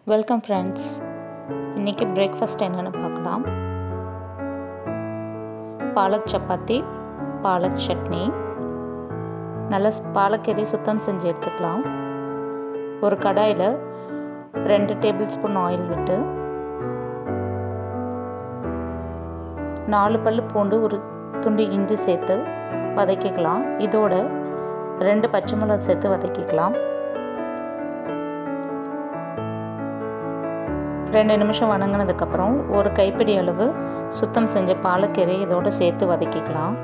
welcome friends இன்றைக்கி breakfast என்னென்னு பார்க்கலாம் பாலக் சப்பாத்தி பாலக் சட்னி நல்லா பாலக்கீரை சுத்தம் செஞ்சு எடுத்துக்கலாம் ஒரு கடாயில் ரெண்டு டேபிள் ஸ்பூன் ஆயில் விட்டு நாலு பல் பூண்டு ஒரு துண்டு இஞ்சி சேர்த்து வதக்கிக்கலாம் இதோட ரெண்டு பச்சை மிளகா சேர்த்து வதக்கிக்கலாம் ரெண்டு நிமிஷம் வணங்கினதுக்கப்புறம் ஒரு கைப்பிடி அளவு சுத்தம் செஞ்ச பாலக்கீரை இதோடு சேர்த்து வதக்கிக்கலாம்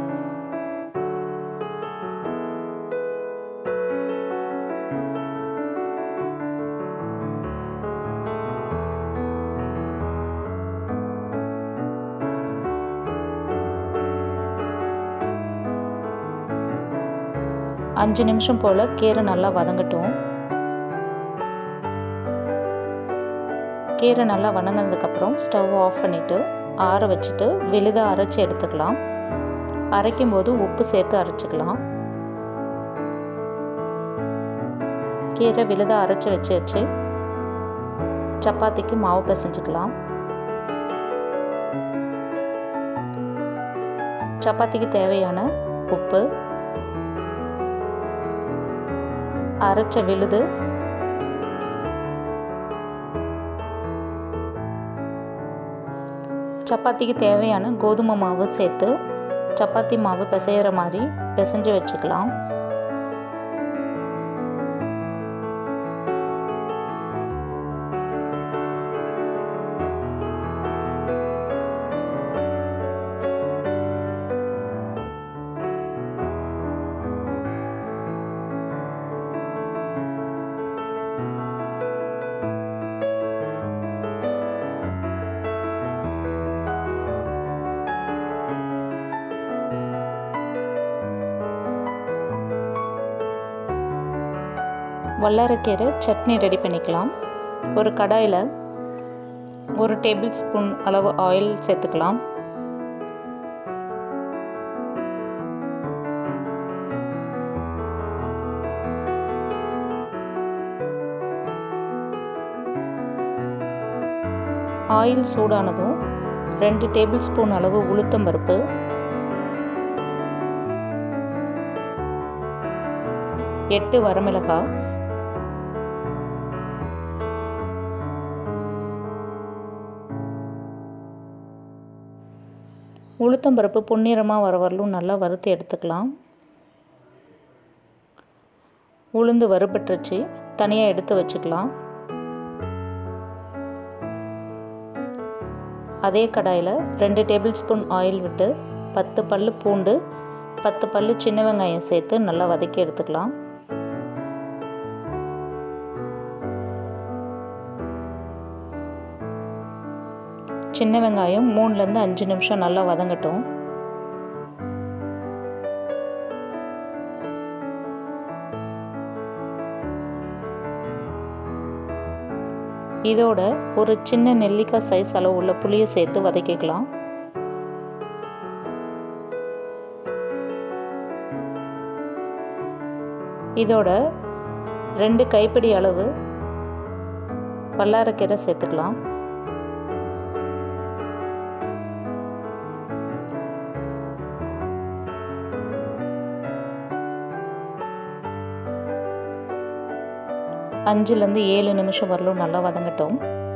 அஞ்சு நிமிஷம் போல் கீரை நல்லா வதங்கட்டும் கீரை நல்லா வதங்கினதுக்கப்புறம் ஸ்டவ் ஆஃப் பண்ணிவிட்டு ஆற வச்சுட்டு விழுதாக அரைச்சி எடுத்துக்கலாம் அரைக்கும் போது உப்பு சேர்த்து அரைச்சிக்கலாம் கீரை விழுதாக அரைச்சி வச்சு வச்சு சப்பாத்திக்கு மாவு பிசைஞ்சுக்கலாம் சப்பாத்திக்கு தேவையான உப்பு அரைச்ச விழுது சப்பாத்திக்கு தேவையான கோதுமை மாவு சேர்த்து சப்பாத்தி மாவு பிசைகிற மாதிரி பிசைஞ்சு வச்சுக்கலாம் வல்லாரக்கீரை சட்னி ரெடி பண்ணிக்கலாம் ஒரு கடாயில் ஒரு டேபிள் ஸ்பூன் அளவு ஆயில் சேர்த்துக்கலாம் ஆயில் சூடானதும் ரெண்டு டேபிள் ஸ்பூன் அளவு உளுத்தம் பருப்பு எட்டு வரமிளகாய் உளுத்தம்பருப்பு பொன்னிறமாக வர வரலும் நல்லா வறுத்து எடுத்துக்கலாம் உளுந்து வறுபட்டுருச்சு தனியாக எடுத்து வச்சுக்கலாம் அதே கடாயில் ரெண்டு டேபிள் ஸ்பூன் ஆயில் விட்டு பத்து பல் பூண்டு பத்து பல் சின்ன வெங்காயம் சேர்த்து நல்லா வதக்கி எடுத்துக்கலாம் சின்ன வெங்காயம் மூணுலேருந்து அஞ்சு நிமிஷம் நல்லா வதங்கட்டும் இதோட ஒரு சின்ன நெல்லிக்காய் சைஸ் அளவு உள்ள புளியை சேர்த்து வதக்கிக்கலாம் இதோட ரெண்டு கைப்பிடி அளவு வல்லாரக்கீரை சேர்த்துக்கலாம் அஞ்சுலேருந்து ஏழு நிமிஷம் வரலும் நல்லா வதங்கட்டும்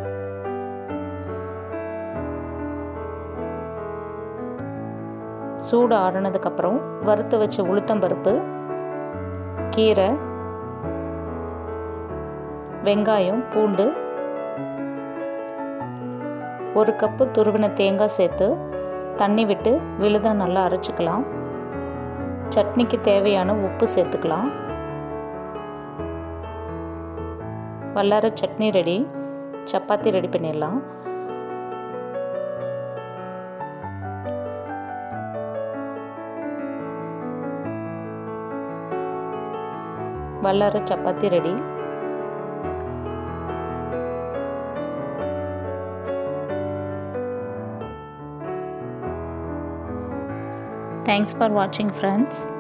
சூடு ஆறினதுக்கப்புறம் வறுத்து வச்ச உளுத்தம்பருப்பு கீரை வெங்காயம் பூண்டு ஒரு கப்பு துருவின தேங்காய் சேர்த்து தண்ணி விட்டு விழுதாக நல்லா அரைச்சிக்கலாம் சட்னிக்கு தேவையான உப்பு சேர்த்துக்கலாம் வல்லார சட்னி ரெடி சப்பாத்தி ரெடி பண்ணிடலாம் வல்லார சப்பாத்தி ரெடி தேங்க்ஸ் ஃபார் வாட்சிங் ஃப்ரெண்ட்ஸ்